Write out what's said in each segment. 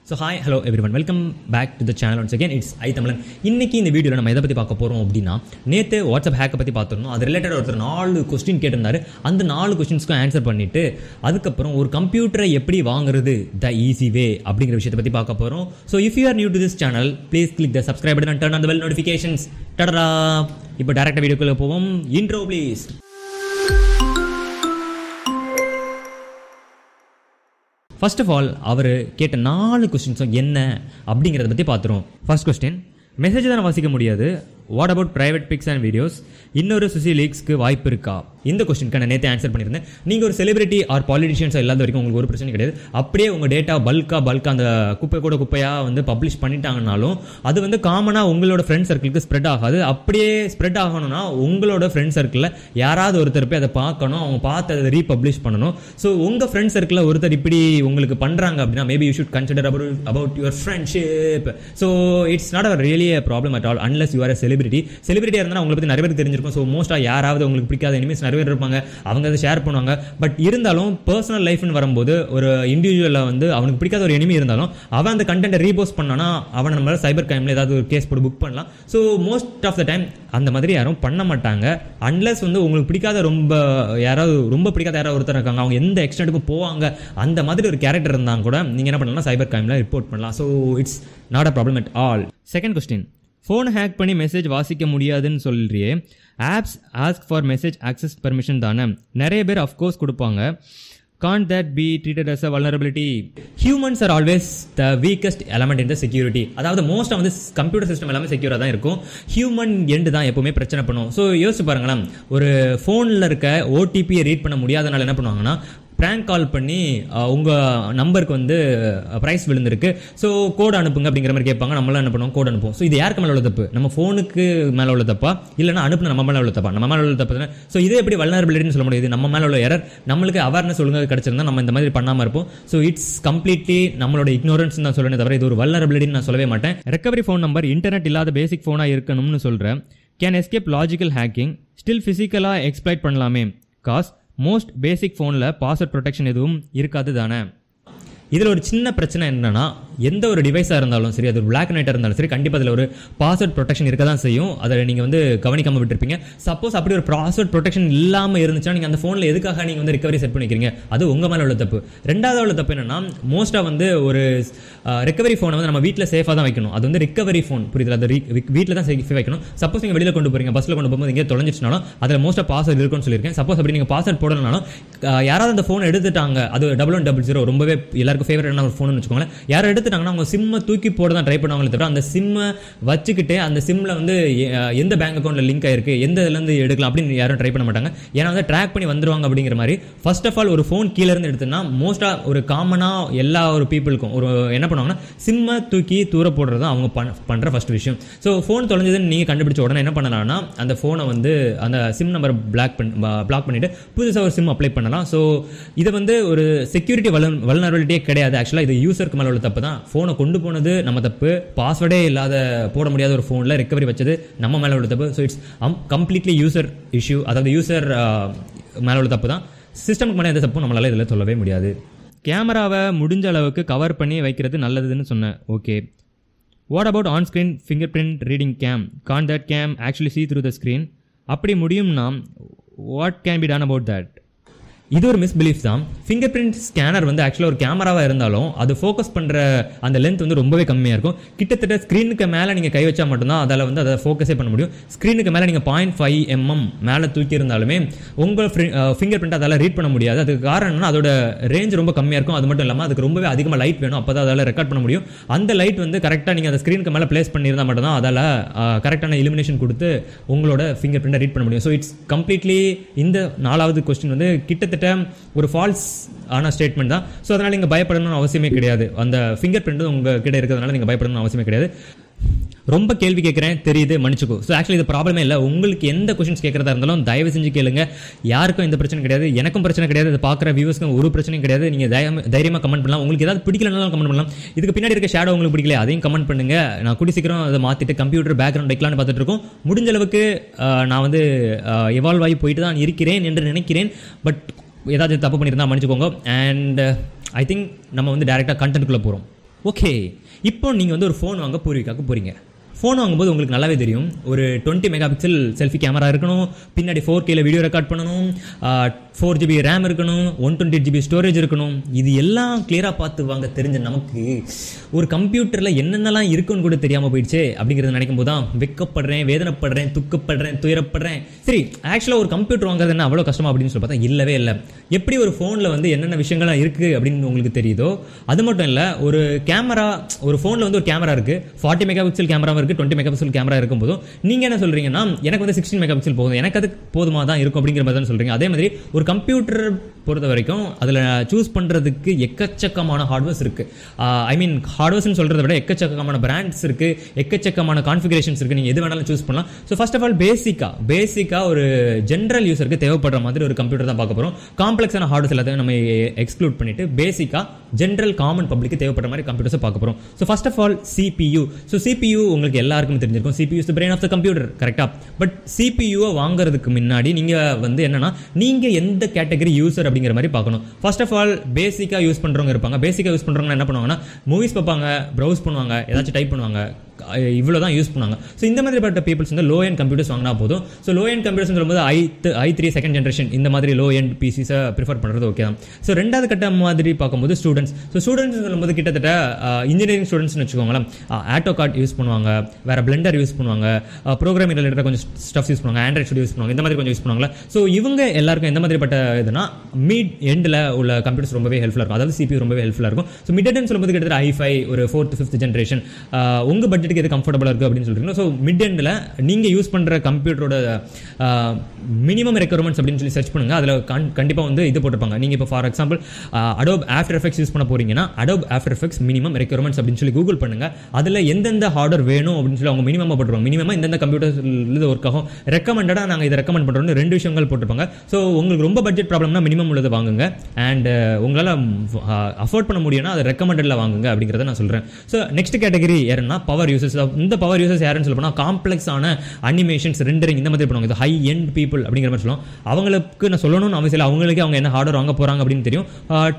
so hi hello everyone welcome back to the channel once again it's I Tamizhan இன்னைக்கு இந்த வீடியோவில் நம்ம எதை பற்றி பார்க்க போகிறோம் அப்படின்னா நேற்று வாட்ஸ்அப் ஹேக்கை பற்றி பார்த்துருந்தோம் அது ரிலேட்டட் ஒருத்தர் நாலு கொஸ்டின் கேட்டிருந்தாரு அந்த நாலு கொஸ்டின்ஸ்க்கும் ஆன்சர் பண்ணிட்டு அதுக்கப்புறம் ஒரு கம்ப்யூட்டரை எப்படி வாங்குறது த ஈஸி வே அப்படிங்கிற விஷயத்தை பற்றி பார்க்க போகிறோம் so if you are new to this channel please click the subscribe button turn on the bell notifications டடரா இப்போ டேரக்டாக வீடியோக்குள்ளே போவோம் intro please first of all அவர் கேட்ட நாலு கொஸ்டின்ஸும் என்ன அப்படிங்கிறத பற்றி பார்த்துருவோம் ஃபர்ஸ்ட் கொஸ்டின் மெசேஜ் தானே வாசிக்க முடியாது what about private pics and videos இன்னொரு சுசி லீக்ஸ்க்கு வாய்ப்பு இருக்கா இந்த கொஸ்டினுக்கு நான் நேற்று ஆன்சர் பண்ணியிருந்தேன் நீங்கள் ஒரு செலிபிரிட்டி ஆர் பாலிட்டிஷியன்ஸ் இல்லாத வரைக்கும் உங்களுக்கு ஒரு பிரச்சனை கிடையாது அப்படியே உங்கள் டேட்டா பல்கா பல்கா அந்த குப்பை கூட குப்பையாக வந்து பப்ளிஷ் பண்ணிட்டாங்கனாலும் அது வந்து காமனாக உங்களோட ஃப்ரெண்ட் சர்க்கிளுக்கு ஸ்ப்ரெட் ஆகாது அப்படியே ஸ்ப்ரெட் ஆகணும்னா உங்களோட ஃப்ரெண்ட் சர்க்கிளில் யாராவது ஒருத்தர் போய் அதை பார்க்கணும் அவங்க பார்த்து அதை ரீபப்ளிஷ் பண்ணணும் ஸோ உங்கள் ஃப்ரெண்ட் சர்க்கிளில் ஒருத்தர் இப்படி உங்களுக்கு பண்ணுறாங்க அப்படின்னா maybe you should consider about about your friendship so it's not a really problem at all unless you are a celebrity செலிபிரிட்டியாக இருந்தால் உங்களை பற்றி நிறைய பேருக்கு தெரிஞ்சிருக்கும் ஸோ மோஸ்ட்டாக யாராவது உங்களுக்கு பிடிக்காத எனிமீஸ் நிறைய பேர் இருப்பாங்க அவங்க அதை ஷேர் பண்ணுவாங்க பட் இருந்தாலும் பர்சனல் லைஃப்னு வரும்போது ஒரு இண்டிவிஜுவலில் வந்து அவனுக்கு பிடிக்காத ஒரு எனிமி இருந்தாலும் அவன் அந்த கண்டென்ட்டை ரீபோஸ்ட் பண்ணானா அவனை நம்ம சைபர் கிரைமில் ஏதாவது ஒரு கேஸ் போட்டு புக் பண்ணலாம் so most of the time அந்த மாதிரி யாரும் பண்ண மாட்டாங்க அன்லஸ் வந்து உங்களுக்கு பிடிக்காத ரொம்ப யாராவது ரொம்ப பிடிக்காத யாராவது ஒருத்தர் இருக்காங்க அவங்க எந்த எக்ஸ்டென்ட்டுக்கும் போவாங்க அந்த மாதிரி ஒரு கேரக்டர் இருந்தால் கூட நீங்கள் என்ன பண்ணலாம் சைபர் கிரைமில் ரிப்போர்ட் பண்ணலாம் so it's not a problem at all second question phone hack பண்ணி மெசேஜ் வாசிக்க முடியாதுன்னு சொல்றியே apps ask for message access permission தானே நிறைய பேர் அஃப்கோர்ஸ் கொடுப்பாங்க can that be treated as a vulnerability humans are always the weakest element in the security அதாவது மோஸ்ட்டாக வந்து கம்ப்யூட்டர் சிஸ்டம் எல்லாமே செக்யூராக தான் இருக்கும் ஹியூமன் எண்டு தான் எப்பவுமே பிரச்சனை பண்ணும் ஸோ யோசிச்சு பாருங்களேன் ஒரு ஃபோனில் இருக்க ஓடிபியை ரீட் பண்ண முடியாதனால என்ன பண்ணுவாங்கன்னா ப்ராங்க் கால் பண்ணி உங்கள் நம்பருக்கு வந்து ப்ரைஸ் விழுந்திருக்கு ஸோ கோட் அனுப்புங்க அப்படிங்கிற மாதிரி கேட்பாங்க நம்மளாம் என்ன பண்ணுவோம் கோட் அனுப்புவோம் ஸோ இது யாருக்கு மேலே உள்ள தப்பு நம்ம ஃபோனுக்கு மேலே உள்ள தப்பா இல்லைனா அனுப்புன நம்ம மேலே உள்ள தப்பா நம்ம மேலே உள்ள தப்பு தானே ஸோ இதே எப்படி வல்னரபிலிட்டின்னு சொல்ல முடியாது நம்ம மேலே உள்ள எரர் நம்மளுக்கு அவேர்னஸ் ஒழுங்காக கிடச்சிருந்தா நம்ம இந்த மாதிரி பண்ணாமல் இருப்போம் ஸோ இட்ஸ் கம்ப்ளீட்லி நம்மளோட இக்னோரன்ஸ் நான் சொல்லணும் தவிர இது ஒரு வல்னரபிலிட்டின்னு நான் சொல்லவே மாட்டேன் ரெக்கவரி ஃபோன் நம்பர் இன்டர்நெட் இல்லாத பேசிக் ஃபோனாக இருக்கணும்னு சொல்கிறேன் can escape logical hacking still ஃபிசிக்கலாக எக்ஸ்ப்ளைட் பண்ணலாமே காஸ் மோஸ்ட் பேசிக் ஃபோனில் பாஸ்வேர்ட் ப்ரொடெக்ஷன் எதுவும் இருக்காது தானே இதில் ஒரு சின்ன பிரச்சனை என்னன்னா எந்த ஒரு டிவைஸாக இருந்தாலும் சரி அது ஒரு பிளாக் நைட்டாக இருந்தாலும் சரி கண்டிப்பாக அதில் ஒரு பாஸ்வேர்ட் ப்ரொடெக்ஷன் இருக்க தான் செய்யும் அதை நீங்கள் வந்து கவனிக்காமல் விட்டுருப்பீங்க சப்போஸ் அப்படி ஒரு பாஸ்வேர்ட் ப்ரொடெக்ஷன் இல்லாமல் இருந்துச்சுன்னா நீங்கள் அந்த ஃபோனில் எதுக்காக நீங்கள் வந்து ரிகவரி செட் பண்ணிக்கிறீங்க அது உங்கள் மேலே உள்ள தப்பு ரெண்டாவது உள்ள தப்பு என்னன்னா மோஸ்ட்டாக வந்து ஒரு ரெக்கவரி ஃபோனை வந்து நம்ம வீட்டில் சேஃபாக தான் வைக்கணும் அது வந்து ரிக்கவரி ஃபோன் புரியுது அது வீட்டில் தான் சேஃப் வைக்கணும் சப்போஸ் நீங்கள் வெளியில் கொண்டு போகிறீங்க பஸ்ஸில் கொண்டு போகும்போது எங்கேயே தொலைஞ்சிச்சுனாலும் அதில் மோஸ்ட்டாக பாஸ்வேர்ட் இருக்குன்னு சொல்லியிருக்கேன் சப்போஸ் அப்படி நீங்கள் பாஸ்வேர்ட் போடலனாலும் யாராவது அந்த ஃபோன் எடுத்துட்டாங்க அது டபுள் ஒன் டபுள் ஜீரோ ரொம்பவே எல்லாருக்கும் ஃபேவரட்டான ஒரு ஃபோன் வச்சுக்கோங்களேன் யாரும் எடுத்துட்டாங்கன்னா அவங்க சிம்மை தூக்கி போட தான் ட்ரை பண்ணுவாங்களே தவிர அந்த சிம்மை வச்சுக்கிட்டு அந்த சிம்மில் வந்து எந்த பேங்க் அக்கௌண்ட்டில் லிங்க் ஆயிருக்கு எந்த இதுலேருந்து எடுக்கலாம் அப்படின்னு யாரும் ட்ரை பண்ண மாட்டாங்க ஏன்னா வந்து ட்ராக் பண்ணி வந்துருவாங்க அப்படிங்கிற மாதிரி ஃபர்ஸ்ட் ஆஃப் ஆல் ஒரு ஃபோன் கீழே இருந்து எடுத்துனா மோஸ்ட்டாக ஒரு காமனாக எல்லா ஒரு பீப்புளுக்கும் ஒரு என்ன பண்ணுவாங்கன்னா சிம்மை தூக்கி தூர போடுறது தான் அவங்க பண்ண பண்ணுற ஃபர்ஸ்ட் விஷயம் ஸோ ஃபோன் தொலைஞ்சதுன்னு நீங்கள் கண்டுபிடிச்ச உடனே என்ன பண்ணலாம்னா அந்த ஃபோனை வந்து அந்த சிம் நம்பர் பிளாக் பண்ணி பிளாக் பண்ணிவிட்டு புதுசாக ஒரு சிம் அப்ளை பண்ணலாம் ஸோ இதை வந்து ஒரு செக்யூரிட்டி வலன் வல்னரபிலிட்டியே கிடையாது ஆக்சுவலாக இது யூசருக்கு மேலே உள்ள தப்பு தான் ஃபோனை கொண்டு போனது நம்ம தப்பு பாஸ்வேர்டே இல்லாத போட முடியாத ஒரு ஃபோனில் ரெக்கவரி வச்சது நம்ம மேலே உள்ள தப்பு so it's completely user issue அதாவது யூசர் மேலே உள்ள தப்பு தான் சிஸ்டமுக்கு மேலே எந்த தப்பும் நம்மளால இதில் சொல்லவே முடியாது கேமராவை முடிஞ்ச அளவுக்கு கவர் பண்ணி வைக்கிறது நல்லதுன்னு சொன்னேன் okay what about on screen fingerprint reading cam can that cam actually see through the screen அப்படி முடியும்னா what can be done about that இது ஒரு மிஸ்பிலீஃப் தான் ஃபிங்கர் பிரிண்ட் ஸ்கேனர் வந்து ஆக்சுவலாக ஒரு கேமராவாக இருந்தாலும் அது ஃபோக்கஸ் பண்ணுற அந்த லென்த் வந்து ரொம்பவே கம்மியாக இருக்கும் கிட்டத்தட்ட ஸ்க்ரீனுக்கு மேலே நீங்கள் கை வச்சா மட்டும்தான் அதில் வந்து அதை ஃபோக்கஸே பண்ண முடியும் ஸ்க்ரீனுக்கு மேலே நீங்கள் பாயிண்ட் ஃபைவ் எம்எம் மேலே தூக்கி இருந்தாலுமே உங்கள் ஃபிங்கர் பிரிண்ட் அதால் ரீட் பண்ண முடியாது அதுக்கு காரணம்னா அதோட ரேஞ்ச் ரொம்ப கம்மியாக இருக்கும் அது மட்டும் இல்லாமல் அதுக்கு ரொம்பவே அதிகமாக லைட் வேணும் அப்போ தான் அதால் ரெக்கார்ட் பண்ண முடியும் அந்த லைட் வந்து கரெக்டாக நீங்கள் அந்த ஸ்க்ரீனுக்கு மேலே ப்ளேஸ் பண்ணியிருந்தால் மட்டும்தான் அதால் கரெக்டான இலிமினேஷன் கொடுத்து உங்களோட ஃபிங்கர் பிரிண்ட்டை ரீட் பண்ண முடியும் ஸோ இட்ஸ் கம்ப்ளீட்லி இந்த நாலாவது கொஸ்டின் வந்து கிட்டத்தட்ட ஒரு ஃபால்ஸ் ஆன ஸ்டேட்மெண்ட் தான் ஸோ அதனால் நீங்கள் பயப்படணும்னு அவசியமே கிடையாது அந்த ஃபிங்கர் பிரிண்ட் உங்கள் கிட்ட இருக்கிறதுனால நீங்கள் பயப்படணும்னு அவசியமே கிடையாது ரொம்ப கேள்வி கேட்குறேன் தெரியுது மன்னிச்சுக்கோ ஸோ ஆக்சுவலி இது ப்ராப்ளமே இல்லை உங்களுக்கு எந்த கொஷின்ஸ் கேட்குறதா இருந்தாலும் தயவு செஞ்சு கேளுங்க யாருக்கும் எந்த பிரச்சனை கிடையாது எனக்கும் பிரச்சனை கிடையாது இதை பார்க்குற வியூவர்ஸ்க்கும் ஒரு பிரச்சனையும் கிடையாது நீங்கள் தைரியமாக தைரியமாக கமெண்ட் பண்ணலாம் உங்களுக்கு ஏதாவது பிடிக்கலனாலும் கமெண்ட் பண்ணலாம் இதுக்கு பின்னாடி இருக்க ஷேடோ உங்களுக்கு பிடிக்கல அதையும் கமெண்ட் பண்ணுங்க நான் கூடி சீக்கிரம் அதை மாற்றிட்டு கம்ப்யூட்டர் பேக்ரவுண்ட் வைக்கலாம்னு பார்த்துட்டு இருக்கோம் முடிஞ்ச அளவுக்கு நான் வந்து எவால்வ் ஆகி போயிட்டு தான் இருக்கிறேன் என்று நினைக்கிறேன் பட் ஏதாவது தப்பு பண்ணியிருந்தா மன்னிச்சுக்கோங்க அண்ட் ஐ திங்க் நம்ம வந்து டேரெக்டாக கண்டென்ட்குள்ளே போகிறோம் ஓகே இப்போ நீங்கள் வந்து ஒரு ஃபோன் வாங்க பூர்விகாக்கு போகிறீங்க ஃபோன் வாங்கும்போது உங்களுக்கு நல்லாவே தெரியும் ஒரு twenty megapixel selfie camera இருக்கணும் பின்னாடி ஃபோர் கேல வீடியோ ரெக்கார்ட் பண்ணணும் ஃபோர் ஜிபி ரேம் இருக்கணும் ஒன் டுவெண்ட்டி ஜிபி ஸ்டோரேஜ் இருக்கணும் இது எல்லாம் கிளியராக பார்த்து வாங்க தெரிஞ்ச நமக்கு ஒரு கம்ப்யூட்டரில் என்னென்னலாம் இருக்குன்னு கூட தெரியாமல் போயிடுச்சே அப்படிங்கிறத நினைக்கும் போது தான் வெக்கப்படுறேன் வேதனைப்படுறேன் துக்கப்படுறேன் துயரப்படுறேன் சரி ஆக்சுவலாக ஒரு கம்ப்யூட்டர் வாங்குறது என்ன அவ்வளோ கஷ்டமா அப்படின்னு சொல்லி பார்த்தா இல்லவே இல்லை எப்படி ஒரு ஃபோனில் வந்து என்னென்ன விஷயங்கள்லாம் இருக்குது அப்படின்னு உங்களுக்கு தெரியுதோ அது மட்டும் இல்லை ஒரு கேமரா ஒரு ஃபோனில் வந்து ஒரு கேமரா இருக்குது ஃபார்ட்டி மெகா பிக்சல் கேமராவும் இருக்குது டுவெண்ட்டி மெகா பிக்சல் கேமரா இருக்கும்போதும் நீங்கள் என்ன சொல்கிறீங்கன்னா எனக்கு வந்து சிக்ஸ்டீன் மெகா பிக்சல் போதும் எனக்கு அது போதுமா தான் இருக்கும் அப்படிங்கிற மாதிரி தான் சொல்கிறீங்க அதே மாதிரி ஒரு கம்ப்யூட்டர் பொறுத்த வரைக்கும் அதில் சூஸ் பண்ணுறதுக்கு எக்கச்சக்கமான ஹார்ட்வேர்ஸ் இருக்குது ஐ மீன் ஹார்ட்வேர்ஸ்னு சொல்கிறத விட எக்கச்சக்கமான பிராண்ட்ஸ் இருக்குது எக்கச்சக்கமான கான்ஃபிகரேஷன்ஸ் இருக்குது நீங்கள் எது வேணாலும் சூஸ் பண்ணலாம் ஸோ ஃபர்ஸ்ட் ஆஃப் ஆல் பேசிக்காக பேசிக்காக ஒரு ஜென்ரல் யூசருக்கு தேவைப்படுற மாதிரி ஒரு கம்ப்யூட்டர் தான் பார்க்க போகிறோம் காம்ப்ளெக்ஸான ஹார்ட்வேர்ஸ் எல்லாத்தையும் நம்ம எக்ஸ்க்ளூட் பண்ணிட்டு பேசிக்காக ஜென்ரல் காமன் பப்ளிக்கு தேவைப்படுற மாதிரி கம்ப்யூட்டர்ஸை பார்க்க போகிறோம் so first of all CPU so CPU உங்களுக்கு எல்லாருக்கும் தெரிஞ்சிருக்கும் CPU is brain of the computer கரெக்டாக பட் சிபியூவை வாங்குறதுக்கு முன்னாடி நீங்கள் வந்து என்னன்னா நீங்கள் எந்த கேட்டகரி யூசர் அப்படிங்கிற மாதிரி பார்க்கணும் ஃபர்ஸ்ட் ஆஃப் ஆல் பேசிக்காக யூஸ் பண்ணுறவங்க இருப்பாங்க பேசிக்காக யூஸ் பண்ணுறவங்க என்ன பண்ணுவாங்கன்னா மூவிஸ் பார்ப்பாங்க ப்ரௌஸ் பண்ணுவாங்க ஏதாச்சும் டைப் பண்ணுவாங்க இவ்வளோ தான் யூஸ் பண்ணுவாங்க ஸோ இந்த மாதிரிப்பட்ட பீப்புள்ஸ் வந்து லோ எண்ட் கம்ப்யூட்டர்ஸ் வாங்கினா போதும் ஸோ லோ எண்ட் கம்ப்யூட்டர்ஸ் சொல்லும்போது I I three second generation இந்த மாதிரி லோ எண்ட் பிசிஸை ப்ரிஃபர் பண்ணுறது ஓகே தான் ஸோ ரெண்டாவது கட்ட மாதிரி பார்க்கும்போது ஸ்டூடெண்ட்ஸ் ஸோ ஸ்டூடெண்ட்ஸ் சொல்லும்போது கிட்டத்தட்ட இன்ஜினியரிங் ஸ்டூடெண்ட்ஸ்னு வச்சுக்கோங்களேன் ஆட்டோ கார்ட் யூஸ் பண்ணுவாங்க வேறு பிளெண்டர் யூஸ் பண்ணுவாங்க ப்ரோக்ராமிங் ரிலேட்டட் கொஞ்சம் ஸ்டஃப் யூஸ் பண்ணுவாங்க ஆண்ட்ராய்ட் ஸ்டுடியோ யூஸ் பண்ணுவாங்க இந்த மாதிரி கொஞ்சம் யூஸ் பண்ணுவாங்க ஸோ இவங்க எல்லாருக்கும் எந்த மாதிரிப்பட்ட இதுனா மீட் எண்டில் உள்ள கம்ப்யூட்டர்ஸ் ரொம்பவே ஹெல்ப்ஃபுல்லாக இருக்கும் அதாவது சிபி ரொம்பவே ஹெல்ப்ஃபுல்லாக இருக்கும் ஸோ மிட் எண்ட் சொல்லும்போது கிட்டத்தட்ட ஐஃபை ஒரு ஃபோர்த் ஃபிஃப்த் ஜென்ரேஷன் உங்கள் பட்ஜெட்டுக்கு எது கம்ஃபர்டபுளாக இருக்குது அப்படின்னு சொல்றீங்களா ஸோ மிட் எண்டில் நீங்கள் யூஸ் பண்ணுற கம்ப்யூட்டரோட மினிமம் ரெக்குவயர்மெண்ட்ஸ் அப்படின்னு சொல்லி சர்ச் பண்ணுங்க அதில் கண்டிப்பாக வந்து இது போட்டிருப்பாங்க நீங்கள் இப்போ for example Adobe After Effects use பண்ண போறீங்கன்னா Adobe After Effects minimum requirements அப்படின்னு சொல்லி கூகுள் பண்ணுங்க அதில் எந்தெந்த ஹார்டர் வேணும் அப்படின்னு சொல்லி அவங்க மினிமம் போட்டுருவாங்க மினிமம் எந்தெந்த கம்ப்யூட்டர்ஸ் இது ஒர்க் ஆகும் ரெக்கமெண்டடாக நாங்கள் இதை ரெக்கமெண்ட் பண்ணுறோம்னு ரெண்டு விஷயங்கள் போட்டிருப்பாங்க ஸோ உங்களுக்கு ரொம்ப பட்ஜெட் ப்ராப்ளம்னா மினிமம் உள்ளதை வாங்குங்க அண்ட் உங்களால் அஃபோர்ட் பண்ண முடியும்னா அதை ரெக்கமெண்டடில் வாங்குங்க அப்படிங்கிறத நான் சொல்கிறேன் ஸோ நெக்ஸ்ட் கேட்டகரி யாருன்னா பவர் யூசர்ஸ் இந்த பவர் யூசர்ஸ் யாருன்னு சொல்ல போனால் காம்ப்ளெக்ஸான அனிமேஷன்ஸ் ரெண்டரிங் இந்த மாதிரி பண்ணுவாங்க இது ஹை எண்ட் பீப்புள் அப்படிங்கிற மாதிரி சொல்லுவோம் அவங்களுக்கு நான் சொல்லணும்னு அவசியம் இல்லை அவங்களுக்கு அவங்க என்ன ஹார்டர் வாங்க போகிறாங்க அப்படின்னு தெரியும்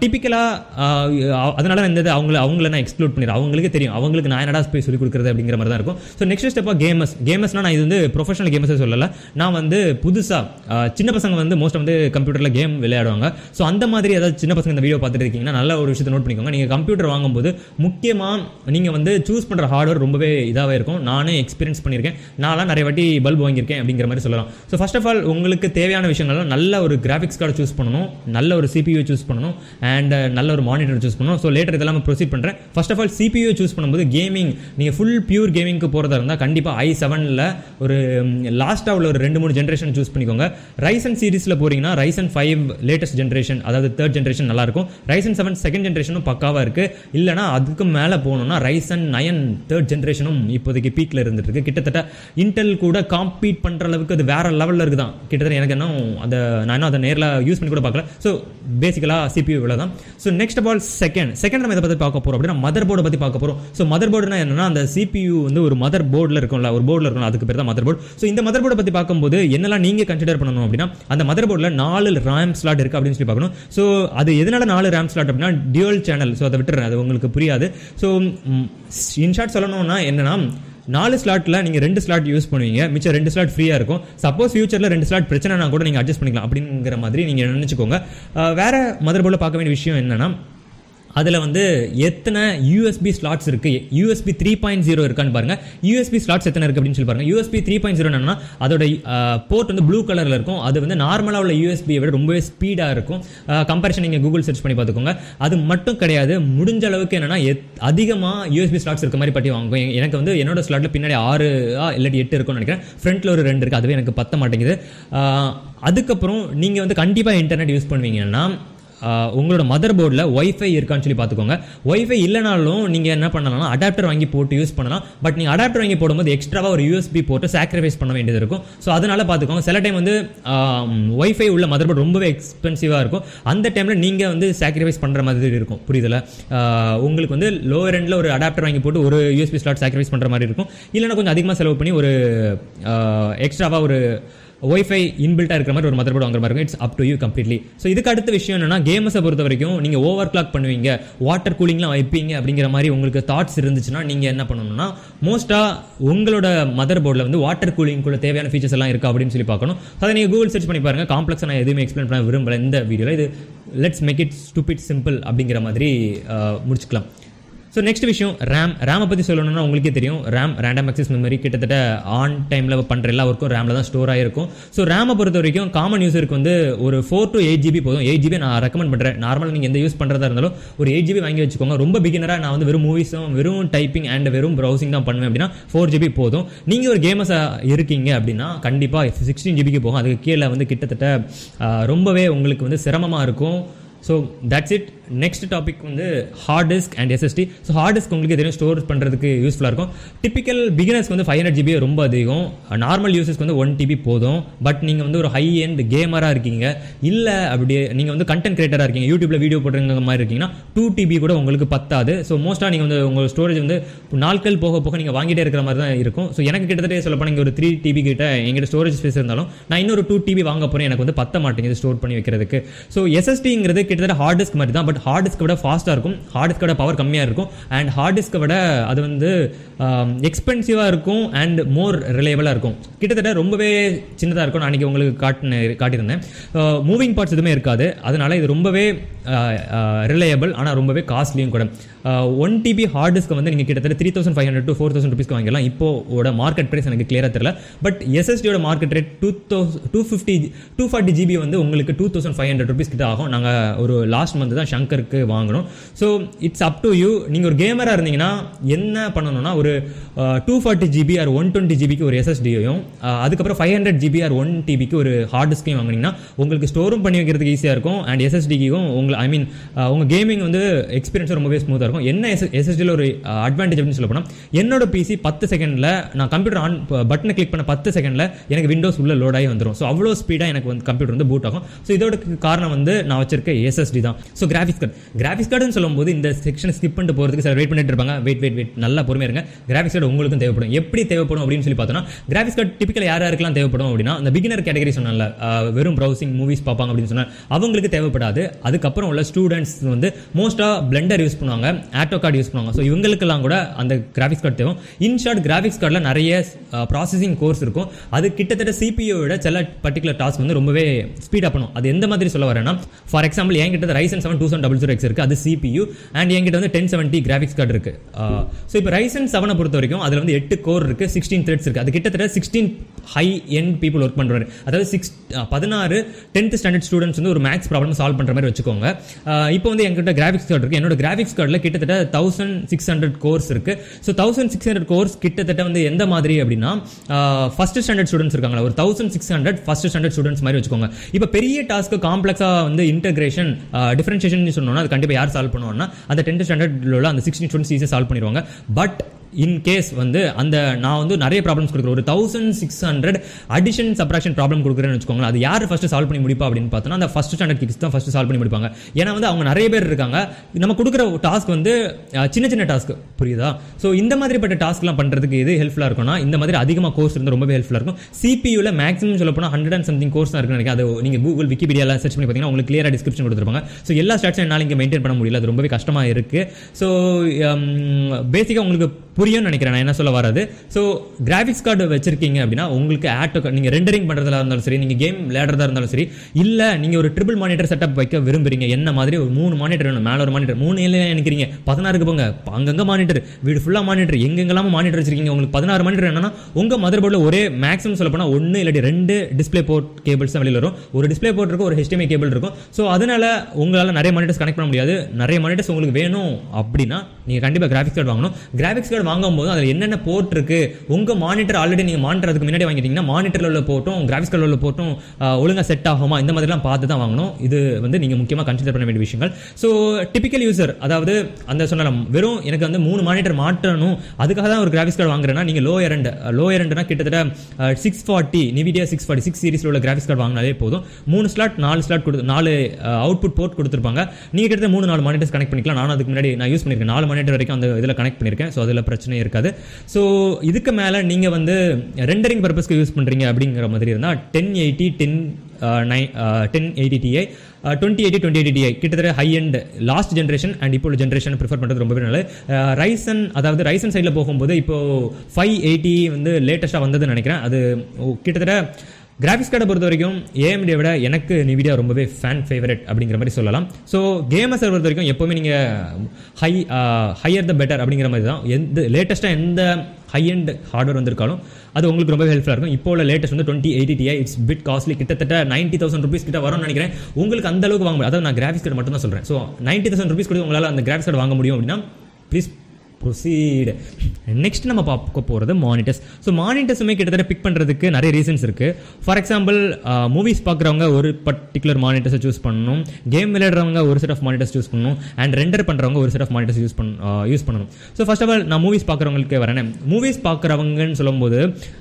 டிப்பிக்கலாக அதனால இந்த இது அவங்கள அவங்கள நான் எக்ஸ்க்ளூட் பண்ணிடுறேன் அவங்களுக்கு தெரியும் அவங்களுக்கு நான் என்னடா போய் சொல்லிக் கொடுக்குறது அப்படிங்கிற மாதிரி தான் இருக்கும் ஸோ நெக்ஸ்ட் ஸ்டெப்பாக கேமர்ஸ் கேமர்ஸ்னா நான் இது வந்து ப்ரொஃபஷனல் கேமர்ஸே சொல்லலை நான் வந்து புதுசாக சின்ன பசங்க வந்து மோஸ்ட் வந்து கம்ப்யூட்டரில் கேம் விளையாடுவாங்க ஸோ அந்த மாதிரி ஏதாவது சின்ன பசங்க இந்த வீடியோ பார்த்துட்டு இருக்கீங்கன்னா நல்ல ஒரு விஷயத்தை நோட் பண்ணிக்கோங்க நீங்கள் கம்ப்யூட்டர் வாங்கும்போது முக்கியமாக நீங்கள் வந்து சூஸ் பண்ணுற ஹார்ட்வேர் ரொம்பவே இதாகவே இருக்கும் நானே எக்ஸ்பீரியன்ஸ் பண்ணியிருக்கேன் நான்லாம் நிறைய வாட்டி பல்ப் வாங்கியிருக்கேன் அப்படிங்கிற மாதிரி சொல்லலாம் ஸோ ஃபர்ஸ்ட் ஆஃப் ஆல் உங்களுக்கு தேவையான விஷயங்கள்லாம் நல்ல ஒரு கிராஃபிக்ஸ் கார்டு சூஸ் பண்ணணும் நல்ல ஒரு சிபியூ சூஸ் பண்ணணும் அண்ட் நல்ல ஒரு மானிட்டர் சூஸ் பண்ணணும் ஸோ லேட்டர் இதெல்லாம் ப்ரொசீட் பண்ணுறேன் first of all CPU choose பண்ணும்போது கேமிங் நீங்கள் ஃபுல் பியூர் கேமிங்க்கு போகிறதா இருந்தால் கண்டிப்பாக ஐ செவனில் ஒரு லாஸ்ட்டாக உள்ள ஒரு ரெண்டு மூணு ஜென்ரேஷன் சூஸ் பண்ணிக்கோங்க ரைசன் சீரிஸில் போறீங்கன்னா ரைசன் ஃபைவ் லேட்டஸ்ட் ஜென்ரேஷன் அதாவது தேர்ட் ஜென்ரேஷன் நல்லாயிருக்கும் ரைசன் செவன் செகண்ட் ஜென்ரேஷனும் பக்காவாக இருக்குது இல்லைனா அதுக்கு மேலே போகணும்னா ரைசன் நயன் தேர்ட் ஜென்ரேஷனும் இப்போதைக்கு பீக்கில் இருந்துட்டு இருக்கு கிட்டத்தட்ட இன்டெல் கூட காம்பீட் பண்ணுற அளவுக்கு அது வேற லெவலில் இருக்குதான் கிட்டத்தட்ட எனக்கு இன்னும் அந்த நான் இன்னும் அதை நேரில் யூஸ் பண்ணி கூட பார்க்கல ஸோ பேசிக்கலாக சிபியூ இவ்வளோ தான் so next of all second second நம்ம இதை பற்றி பார்க்க போகிறோம் அப்படின்னா மதர் போர்டை பற்றி பார்க்க போகிறோம் ஸோ மதர் போர்டுனா என்னன்னா அந்த சிபியூ வந்து ஒரு மதர் போர்டில் இருக்கும்ல ஒரு போர்டில் இருக்கும் அதுக்கு பேர் தான் மதர் போர்டு ஸோ இந்த மதர் போர்டை பற்றி பார்க்கும்போது என்னெல்லாம் நீங்கள் கன்சிடர் பண்ணணும் அப்படின்னா அந்த மதர் போர்டில் நாலு ரேம் ஸ்லாட் இருக்குது அப்படின்னு சொல்லி பார்க்கணும் ஸோ அது எதனால நாலு ரேம் ஸ்லாட் அப்படின்னா டியூல் சேனல் ஸோ அதை விட்டுறேன் அது உங்களுக்கு புரியாது ஸோ இன்ஷார்ட் சொல்லணும்னா என்னன்னா நாலு ஸ்லாட்டில் நீங்கள் ரெண்டு ஸ்லாட் யூஸ் பண்ணுவீங்க மிச்சம் ரெண்டு ஸ்லாட் ஃப்ரீயாக இருக்கும் சப்போஸ் ஃபியூச்சரில் ரெண்டு ஸ்லாட் பிரச்சனைனா கூட நீங்கள் அட்ஜஸ்ட் பண்ணிக்கலாம் அப்படிங்கிற மாதிரி நீங்கள் நினச்சிக்கோங்க வேற மதர் போர்டில் பார்க்க வேண்டிய விஷயம் என்னன்னா அதில் வந்து எத்தனை யூஎஸ்பி ஸ்லாட்ஸ் இருக்கு யூஎஸ்பி த்ரீ பாயிண்ட் ஜீரோ இருக்கான்னு பாருங்க யூஎஸ்பி ஸ்லாட்ஸ் எத்தனை இருக்கு அப்படின்னு சொல்லி பாருங்க யூஎஸ்பி த்ரீ பாயிண்ட் ஜீரோ என்னன்னா அதோட போர்ட் வந்து ப்ளூ கலரில் இருக்கும் அது வந்து நார்மலாக உள்ள யூஎஸ்பியை விட ரொம்பவே ஸ்பீடாக இருக்கும் கம்பேரிஷன் நீங்கள் கூகுள் சர்ச் பண்ணி பார்த்துக்கோங்க அது மட்டும் கிடையாது முடிஞ்ச அளவுக்கு என்னன்னா அதிகமாக யூஎஸ்பி ஸ்லாட்ஸ் இருக்க மாதிரி பட்டி வாங்குவோம் எனக்கு வந்து என்னோட ஸ்லாட்டில் பின்னாடி ஆறு இல்லாட்டி எட்டு இருக்கும்னு நினைக்கிறேன் ஃப்ரண்ட்டில் ஒரு ரெண்டு இருக்குது அதுவே எனக்கு பத்த மாட்டேங்குது அதுக்கப்புறம் நீங்கள் வந்து கண்டிப்பாக இன்டர்நெட் யூஸ் பண்ணுவீங்கன்னா உங்களோட மதர் போர்டில் ஒய்ஃபை இருக்கான்னு சொல்லி பார்த்துக்கோங்க ஒய்ஃபை இல்லைனாலும் நீங்கள் என்ன பண்ணலாம்னா அடாப்டர் வாங்கி போட்டு யூஸ் பண்ணலாம் பட் நீங்கள் அடாப்டர் வாங்கி போடும்போது எக்ஸ்ட்ராவாக ஒரு யூஎஸ்பி போட்டு சாக்ரிஃபைஸ் பண்ண வேண்டியது இருக்கும் ஸோ அதனால பார்த்துக்கோங்க சில டைம் வந்து ஒய்ஃபை உள்ள மதர் போர்டு ரொம்பவே எக்ஸ்பென்சிவாக இருக்கும் அந்த டைமில் நீங்கள் வந்து சாக்ரிஃபைஸ் பண்ணுற மாதிரி இருக்கும் புரியுதுல உங்களுக்கு வந்து லோவர் எண்டில் ஒரு அடாப்டர் வாங்கி போட்டு ஒரு யூஎஸ்பி ஸ்லாட் சாக்ரிஃபைஸ் பண்ணுற மாதிரி இருக்கும் இல்லைனா கொஞ்சம் அதிகமாக செலவு பண்ணி ஒரு எக்ஸ்ட்ராவாக ஒரு ஒய்ஃபை இன்பில்ட்டாக இருக்கிற மாதிரி ஒரு மதர் போர்டு வாங்குற மாதிரி இருக்கும் it's up to you completely so இதுக்கு அடுத்த விஷயம் என்னன்னா கேமஸை பொறுத்த வரைக்கும் நீங்கள் ஓவர் கிளாக் பண்ணுவீங்க வாட்டர் கூலிங்லாம் வைப்பீங்க அப்படிங்கிற மாதிரி உங்களுக்கு தாட்ஸ் இருந்துச்சுன்னா நீங்கள் என்ன பண்ணணும்னா மோஸ்ட்டாக உங்களோட மதர் போர்டில் வந்து வாட்டர் கூலிங்குள்ள தேவையான ஃபீச்சர்ஸ் எல்லாம் இருக்கா அப்படின்னு சொல்லி பார்க்கணும் அதை நீங்கள் கூகுள் சர்ச் பண்ணி பாருங்க காம்ப்ளெக்ஸாக நான் எதுவுமே எக்ஸ்பிளைன் பண்ண விரும்பல இந்த வீடியோவில் இது let's make it stupid simple அப்படிங்கிற மாதிரி அஹ், முடிச்சுக்கலாம் ஸோ நெக்ஸ்ட் விஷயம் ரேம் ரேமை பற்றி சொல்லணும்னா உங்களுக்கே தெரியும் ரேம் ரேண்டம் ஆக்சஸ் மெமரி கிட்டத்தட்ட ஆன் டைமில் பண்ணுற எல்லா ஒர்க்கும் ரேமில் தான் ஸ்டோர் ஆகிருக்கும் ஸோ ரேமை பொறுத்த வரைக்கும் காமன் யூஸருக்கு வந்து ஒரு ஃபோர் டு எயிட் ஜிபி போதும் எயிட் ஜிபி நான் ரெக்கமெண்ட் பண்ணுறேன் நார்மலாக நீங்கள் எந்த யூஸ் பண்ணுறதா இருந்தாலும் ஒரு எயிட் ஜிபி வாங்கி வச்சுக்கோங்க ரொம்ப பிகினராக நான் வந்து வெறும் மூவிஸும் வெறும் டைப்பிங் அண்ட் வெறும் ப்ரௌசிங் தான் பண்ணுவேன் அப்படின்னா ஃபோர் ஜிபி போதும் நீங்கள் ஒரு கேமஸாக இருக்கீங்க அப்படின்னா கண்டிப்பாக சிக்ஸ்டீன் ஜிபிக்கு போகும் அதுக்கு கீழே வந்து கிட்டத்தட்ட ஆஹ், ரொம்பவே உங்களுக்கு வந்து சிரமமாக இருக்கும் so that's it next topic வந்து hard disk and SSD so hard disk உங்களுக்கு தெரியும் ஸ்டோர் பண்ணுறதுக்கு யூஸ்ஃபுல்லாக இருக்கும் டிப்பிக்கல் பிகினர்ஸ்க்கு வந்து ஃபைவ் ஹண்ட்ரட் ஜிபி ரொம்ப அதிகம் நார்மல் யூசர்ஸ்க்கு வந்து ஒன் டிபி போதும் பட் நீங்கள் வந்து ஒரு ஹை எண்ட் கேமராக இருக்கீங்க இல்லை அப்படியே நீங்கள் வந்து கண்டென்ட் கிரியேட்டராக இருக்கீங்க யூடியூப்ல வீடியோ போடுற மாதிரி இருக்கீங்கன்னா டூ டிபி கூட உங்களுக்கு பத்தாது ஸோ மோஸ்ட்டாக நீங்கள் வந்து உங்கள் ஸ்டோரேஜ் வந்து நாட்கள் போக போக நீங்கள் வாங்கிட்டே இருக்கிற மாதிரி தான் இருக்கும் ஸோ எனக்கு கிட்டத்தட்ட சொல்லப்போனால் இங்கே ஒரு த்ரீ டிபி கிட்ட எங்கிட்ட ஸ்டோரேஜ் ஸ்பேஸ் இருந்தாலும் நான் இன்னொரு டூ டிபி வாங்க போகிறேன் எனக்கு வந்து பத்த மாட்டேங்குது ஸ்டோர் பண்ணி வைக்கிறதுக்கு ஸோ எஸ்எஸ்டிங்கிறது கிட்டத்தட்ட ஹார்ட் டிஸ்க் மாதிரி தான் பட் ஹார்ட் டிஸ்க் விட ஃபாஸ்ட்டாக இருக்கும் ஹார்ட் டிஸ்கோட பவர் கம்மியாக இருக்கும் அண்ட் ஹார்ட் டிஸ்க்கை விட அது வந்து எக்ஸ்பென்சிவாக இருக்கும் அண்ட் மோர் ரிலையபிளாக இருக்கும் கிட்டத்தட்ட ரொம்பவே சின்னதாக இருக்கும் நான் அன்றைக்கி உங்களுக்கு காட்டின காட்டியிருந்தேன் மூவிங் பார்ட்ஸ் எதுவுமே இருக்காது அதனால இது ரொம்பவே ரிலையபிள் ஆனால் ரொம்பவே காஸ்ட்லியும் கூட ஒன் டிபி ஹார்ட் டிஸ்க் வந்து நீங்கள் கிட்டத்தட்ட three thousand five hundred to four thousand ருபீஸ்க்கு வாங்கிடலாம் இப்போட மார்க்கெட் ப்ரைஸ் எனக்கு கிளியராக தெரியல பட் எஸ்எஸ்டியோட market rate two thousand two fifty two forty GB வந்து உங்களுக்கு two thousand five hundred rupees கிட்ட ஆகும் நாங்கள் ஒரு லாஸ்ட் மந்த் தான் ஷங்கருக்கு வாங்கினோம் so it's up to you நீங்கள் ஒரு கேமராக இருந்தீங்கன்னா என்ன பண்ணணும்னா ஒரு two forty GB or one twenty ஜிபிக்கு ஒரு எஸ்எஸ்டியையும் அதுக்கப்புறம் five hundred GB or one டிபிக்கு ஒரு ஹார்ட் டிஸ்கையும் வாங்கினீங்கன்னா உங்களுக்கு ஸ்டோரும் பண்ணி வைக்கிறதுக்கு ஈஸியாக இருக்கும் அண்ட் எஸ்எஸ்டிக்கும் உங்களை ஐ மீன் உங்கள் கேமிங் வந்து எக்ஸ்பீரியன்ஸ் ரொம்பவே ஸ்மூத்தாக இருக்கும் என்ன எஸ்எஸ்டியில் ஒரு அட்வான்டேஜ் அப்படின்னு சொல்ல போனால் என்னோட பிசி பத்து செகண்டில் நான் கம்ப்யூட்டர் ஆன் பட்டனை கிளிக் பண்ண பத்து செகண்டில் எனக்கு விண்டோஸ் உள்ள லோட் ஆகி வந்துடும் ஸோ அவ்வளோ ஸ்பீடாக எனக்கு வந்து கம்ப்யூட்டர் வந்து பூட் ஆகும் ஸோ இதோட காரணம் வந்து நான் வச்சிருக்க எஸ்எஸ்டி தான் ஸோ கிராஃபிக்ஸ் கார்டு கிராஃபிக்ஸ் கார்டுன்னு சொல்லும்போது இந்த செக்ஷன் ஸ்கிப் பண்ணிட்டு போகிறதுக்கு சில வெயிட் பண்ணிட்டு இருப்பாங்க வெயிட் வெயிட் வெயிட் நல்லா பொறுமையாக இருங்க கிராஃபிக்ஸ் கார்டு உங்களுக்கும் தேவைப்படும் எப்படி தேவைப்படும் அப்படின்னு சொல்லி பார்த்தோன்னா கிராஃபிக்ஸ் கார்டு டிப்பிக்கல் யார் யாருக்கெல்லாம் தேவைப்படும் அப்படின்னா அந்த பிகினர் கேட்டகரி சொன்னால வெறும் ப்ரௌசிங் மூவிஸ் பார்ப்பாங்க அப்படின்னு சொன்னால் அவங்களுக்கு தேவைப்படாது அதுக்கப்புறம் உள்ள ஸ்டூடெண்ட்ஸ் வந்து மோஸ்ட்டாக பிளெண்டர் யூஸ் பண்ணுவாங்க ஆட்டோ கார்டு யூஸ் பண்ணுவாங்க ஸோ இவங்களுக்கெல்லாம் கூட அந்த கிராஃபிக்ஸ் கார்டு தேவை இன்ஷார்ட் கிராஃபிக்ஸ் கார்டில் நிறைய ப்ராசஸிங் கோர்ஸ் இருக்கும் அது கிட்டத்தட்ட CPU விட சில பர்டிகுலர் டாஸ்க் வந்து ரொம்பவே ஸ்பீடாக பண்ணும் அது எந்த மாதிரி சொல்ல வரேன்னா ஃபார் எக்ஸாம்பிள் என்கிட்ட Ryzen seven two seven double zero X இருக்குது அது CPU அண்ட் என்கிட்ட வந்து டென் செவன்ட்டி கிராஃபிக்ஸ் கார்டு இருக்கு ஸோ இப்போ ரைசன் செவனை பொறுத்த வரைக்கும் அதில் வந்து எட்டு கோர் இருக்கு சிக்ஸ்டீன் த்ரெட்ஸ் இருக்கு அது கிட்டத்தட்ட sixteen high end people work பண்ணுறாரு அதாவது சிக்ஸ் பதினாறு டென்த் ஸ்டாண்டர்ட் ஸ்டூடெண்ட்ஸ் வந்து ஒரு மேக்ஸ் ப்ராப்ளம் சால்வ் பண்ணுற மாதிரி வச்சுக்கோங்க அஹ் இப்போ வந்து என்கிட்ட கிராஃபிக்ஸ் கார்டு இருக்கு என்னோட கிராஃபிக்ஸ் கார்டில் கிட்டத்தட்ட தௌசண்ட் சிக்ஸ் ஹண்ட்ரட் கோர்ஸ் இருக்கு so thousand six hundred cores கிட்டத்தட்ட வந்து எந்த மாதிரி அப்படின்னா ஃபர்ஸ்ட் ஸ்டாண்டர்ட் ஸ்டூடெண்ட்ஸ் இருக்காங்களா ஒரு thousand six hundred first standard students மாதிரி வச்சுக்கோங்க இப்போ பெரிய டாஸ்க்கு காம்ப்ளெக்ஸாக வந்து இன்டகிரேஷன் டிஃபரன்ஷியேஷன் சொன்னோம்னா அது கண்டிப்பாக யார் சால்வ் பண்ணுவாங்கன்னா அந்த டென்த் ஸ்டாண்டர்ட் உள்ள அந்த சிக்ஸ்டீன் ஸ்டூடெண்ட்ஸ் ஈஸியாக சால்வ் பண்ணிடுவாங்க பட் இன் கேஸ் வந்து அந்த நான் வந்து நிறைய ப்ராப்ளம்ஸ் கொடுக்குறேன் ஒரு thousand six hundred addition subtraction problem கொடுக்குறேன்னு வச்சுக்கோங்களேன் அது யார் ஃபர்ஸ்ட் சால்வ் பண்ணி முடிப்பா அப்படின்னு பார்த்தோன்னா அந்த ஃபர்ஸ்ட் ஸ்டாண்டர்ட் கிட்ஸ் தான் ஃபர்ஸ்ட் சால்வ் பண்ணி முடிப்பாங்க ஏன்னா வந்து அவங்க நிறைய பேர் இருக்காங்க நம்ம கொடுக்குற டாஸ்க் வந்து அஹ், சின்ன சின்ன டாஸ்க் புரியுதா ஸோ இந்த மாதிரிப்பட்ட டாஸ்க்லாம் பண்ணுறதுக்கு எது ஹெல்ப்ஃபுல்லாக இருக்கும்னா இந்த மாதிரி அதிகமாக கோர்ஸ் இருந்து ரொம்பவே ஹெல்ப்ஃபுல்லாக இருக்கும் சிபியூவில் மேக்ஸிமம் சொல்ல போனால் ஹண்ட்ரட் அண்ட் சம்திங் கோர்ஸ் தான் இருக்குன்னு நினைக்கிறேன் அது நீங்கள் கூகுள் விக்கிபீடியாலாம் சர்ச் பண்ணி பார்த்தீங்கன்னா உங்களுக்கு கிளியராக டிஸ்கிரிப்ஷன் கொடுத்துருப்பாங்க ஸோ எல்லா ஸ்டாட்ஸும் என்னால் இங்கே மெயின்டைன் பண்ண முடியல அது ரொம்பவே கஷ்டமாக இருக்குது ஸோ பேசிக்காக உங்களுக்கு புரியும்னு நினைக்கிறேன் நான் என்ன சொல்ல வராது ஸோ கிராஃபிக்ஸ் கார்டு வச்சிருக்கீங்க அப்படின்னா உங்களுக்கு ஆட்டோ நீங்கள் ரெண்டரிங் பண்ணுறதா இருந்தாலும் சரி நீங்கள் கேம் விளையாடுறதா இருந்தாலும் சரி இல்லை நீங்கள் ஒரு ட்ரிபிள் மானிட்டர் செட்டப் வைக்க விரும்புறீங்க என்ன மாதிரி ஒரு மூணு மானிட்டர் வேணும் மேலே ஒரு மானிட்டர் மூணு இல்லை நினைக்கிறீங்க பதினாறுக்கு போங்க அங்கங்கே மானிட்டர் வீடு ஃபுல்லாக மானிட்டர் எங்கெங்கெல்லாம் மானிட்டர் வச்சிருக்கீங்க உங்களுக்கு பதினாறு மானிட்டர் என்னன்னா உங்கள் மதர் போர்டில் ஒரே மேக்ஸிமம் சொல்ல போனால் ஒன்று இல்லாட்டி ரெண்டு டிஸ்ப்ளே போர்ட் கேபிள்ஸ் தான் வெளியில் வரும் ஒரு டிஸ்ப்ளே போர்ட் இருக்கும் ஒரு HDMI கேபிள் இருக்கும் ஸோ அதனால உங்களால் நிறைய மானிட்டர்ஸ் கனெக்ட் பண்ண முடியாது நிறைய மானிட்டர்ஸ் உங்களுக்கு வேணும் அப்படின்னா நீங்கள் கண்டிப்பாக கிராஃபிக்ஸ் கார்டு வாங்கணும் கிராஃபிக்ஸ் கார்டு வாங்கும்போது அதில் என்னென்ன போர்ட் இருக்கு உங்கள் மானிட்டர் ஆல்ரெடி நீங்கள் மானிட்டர் அதுக்கு முன்னாடி வாங்கிட்டீங்கன்னா மானிட்டரில் உள்ள போட்டும் கிராஃபிக்ஸ் கார்டில் உள்ள போட்டும் ஒழுங்காக செட் ஆகுமா இந்த மாதிரிலாம் பார்த்து தான் வாங்கணும் இது வந்து நீங்கள் முக்கியமாக கன்சிடர் பண்ண வேண்டிய விஷயங்கள் ஸோ டிபிக்கல் யூசர் அதாவது அந்த சொன்னலாம் வெறும் எனக்கு வந்து மூணு மானிட்டர் மாட்டணும் அதுக்காக தான் ஒரு கிராஃபிக்ஸ் கார்டு வாங்குறேன்னா நீங்கள் லோயர் அண்ட் லோயர் அண்ட்னா கிட்டத்தட்ட six forty Nvidia six forty six சீரிஸில் உள்ள கிராஃபிக்ஸ் கார்டு வாங்கினாலே போதும் மூணு ஸ்லாட் நாலு ஸ்லாட் கொடு நாலு அவுட்புட் போர்ட் கொடுத்துருப்பாங்க நீங்கள் கிட்டத்தட்ட மூணு நாலு மானிட்டர்ஸ் கனெக்ட் பண்ணிக்கலாம் நானும் அதுக்கு முன்னாடி நான் யூஸ் பண்ணியிருக்கேன் நாலு மானிட்டர் வரைக்கும் அந்த இதில் கனெக்ட் பண்ணியிருக்கேன் ஸோ அதில் பிரச்சனை இருக்காது ஸோ இதுக்கு மேலே நீங்கள் வந்து ரெண்டரிங் பர்பஸ்க்கு யூஸ் பண்ணுறீங்க அப்படிங்கிற மாதிரி இருந்தால் ten eighty ten nine ten eighty Ti twenty eighty twenty eighty Ti கிட்டத்தட்ட high end last generation and இப்போ உள்ள ஜென்ரேஷன் ப்ரிஃபர் பண்ணுறது ரொம்பவே நல்லது ரைசன் அதாவது ரைசன் சைடில் போகும்போது இப்போ ஃபைவ் எயிட்டி வந்து லேட்டஸ்ட்டாக வந்ததுன்னு நினைக்கிறேன் அது கிட்டத்தட்ட கிராஃபிக்ஸ் கார்டை பொறுத்த வரைக்கும் ஏஎம்டியை விட எனக்கு நிவிடியா ரொம்பவே ஃபேன் ஃபேவரட் அப்படிங்கிற மாதிரி சொல்லலாம் ஸோ கேமர்ஸை பொறுத்த வரைக்கும் எப்போவுமே நீங்கள் ஹை ஹையர் த பெட்டர் அப்படிங்கிற மாதிரி தான் எந்த லேட்டஸ்ட்டாக எந்த ஹை அண்ட் ஹார்ட்வேர் வந்திருக்காலும் அது உங்களுக்கு ரொம்ப ஹெல்ப்ஃபுல்லாக இருக்கும் இப்போ உள்ள லேட்டஸ்ட் வந்து twenty eighty Ti it's bit costly கிட்டத்தட்ட நைன்ட்டி தௌசண்ட் ருபீஸ் கிட்ட வரும்னு நினைக்கிறேன் உங்களுக்கு அந்த அளவுக்கு வாங்க முடியும் அதாவது நான் கிராஃபிக்ஸ் கார்டு மட்டும் தான் சொல்கிறேன் ஸோ நைன்ட்டி தௌசண்ட் ருபீஸ் கூட உங்களால் அந்த கிராஃபிக்ஸ் கார்டு வாங்க முடியும் அப்படின்னா ப்ளீஸ் ப்ரொசீட் நெக்ஸ்ட் நம்ம பார்க்க போகிறது மானிட்டர்ஸ் ஸோ மானிட்டர்ஸுமே கிட்டத்தட்ட பிக் பண்ணுறதுக்கு நிறைய ரீசன்ஸ் இருக்குது ஃபார் எக்ஸாம்பிள் மூவிஸ் பார்க்குறவங்க ஒரு பர்டிகுலர் மானிட்டர்ஸை சூஸ் பண்ணணும் கேம் விளையாடுறவங்க ஒரு செட் ஆஃப் மானிட்டர்ஸ் சூஸ் பண்ணணும் அண்ட் ரெண்டர் பண்ணுறவங்க ஒரு செட் ஆஃப் மானிட்டர்ஸ் யூஸ் பண்ண யூஸ் பண்ணணும் ஸோ ஃபர்ஸ்ட் ஆஃப் ஆல் நான் மூவிஸ் பார்க்குறவங்களுக்கு வரேன் மூவிஸ் பார்க்குறவங்கன்னு சொல்லும்போது